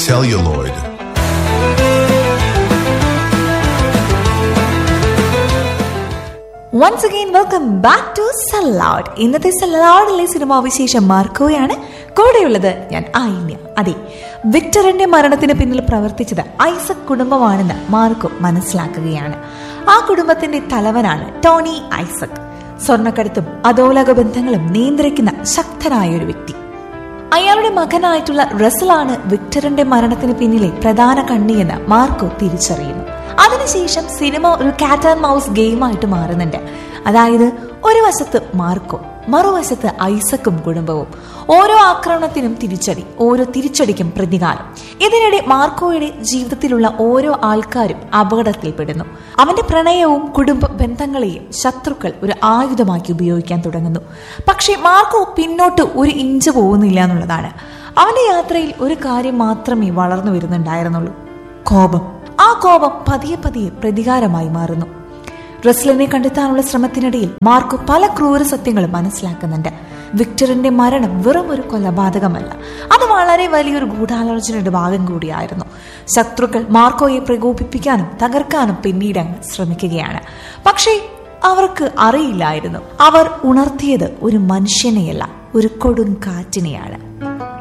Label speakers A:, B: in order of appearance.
A: celluloid.
B: Once again welcome back to salad ഇന്നത്തെ സലാഡിലെ cinema വിശേഷം മാർക്കോയാണ് കൂടെയുള്ളത് ഞാൻ ഐന്യ അതെ വിക്ടറിന്റെ മരണത്തിന് പിന്നിൽ പ്രവർത്തിച്ചത് ഐസക് കുടുംബമാണെന്ന് മാർക്കോ മനസ്സിലാക്കുകയാണ് ആ കുടുംബത്തിന്റെ തലവനാണ് ടോണി ഐസക് സ്വർണ്ണക്കടത്തും അധോലോക ബന്ധങ്ങളും നിയന്ത്രിക്കുന്ന ശക്തനായ ഒരു വ്യക്തി അയാളുടെ മകനായിട്ടുള്ള റസലാണ് വിക്ടറിന്റെ മരണത്തിന് പിന്നിലെ പ്രധാന കണ്ണിയെന്ന് മാർക്കോ തിരിച്ചറിയുന്നു അതിനുശേഷം സിനിമ ഒരു കാറ്റ് ആൻഡ് മൗസ് ഗെയിമായിട്ട് മാറുന്നുണ്ട് അതായത് ഒരു വശത്ത് മാർക്കോ മറുവശത്ത് ഐസക്കും കുടുംബവും ഓരോ ആക്രമണത്തിനും തിരിച്ചടി ഓരോ തിരിച്ചടിക്കും പ്രതികാരം ഇതിനിടെ മാർക്കോയുടെ ജീവിതത്തിലുള്ള ഓരോ ആൾക്കാരും അപകടത്തിൽപ്പെടുന്നു അവന്റെ പ്രണയവും കുടുംബ ബന്ധങ്ങളെയും ശത്രുക്കൾ ഒരു ആയുധമാക്കി ഉപയോഗിക്കാൻ തുടങ്ങുന്നു പക്ഷേ മാർക്കോ പിന്നോട്ട് ഒരു ഇഞ്ച് പോകുന്നില്ല എന്നുള്ളതാണ് അവന്റെ യാത്രയിൽ ഒരു കാര്യം മാത്രമേ വളർന്നു വരുന്നുണ്ടായിരുന്നുള്ളൂ കോപം ആ കോപം പതിയെ പതിയെ പ്രതികാരമായി മാറുന്നു റസ്ലിനെ കണ്ടെത്താനുള്ള ശ്രമത്തിനിടയിൽ മാർക്കോ പല ക്രൂര സത്യങ്ങളും മനസ്സിലാക്കുന്നുണ്ട് വിക്ടറിന്റെ മരണം വെറും ഒരു കൊലപാതകമല്ല അത് വളരെ വലിയൊരു ഗൂഢാലോചനയുടെ ഭാഗം കൂടിയായിരുന്നു ശത്രുക്കൾ മാർക്കോയെ പ്രകോപിപ്പിക്കാനും തകർക്കാനും പിന്നീട് അങ്ങ് ശ്രമിക്കുകയാണ് പക്ഷേ അവർക്ക് അറിയില്ലായിരുന്നു അവർ ഉണർത്തിയത് ഒരു മനുഷ്യനെയല്ല ഒരു കൊടുങ്കാറ്റിനെയാണ്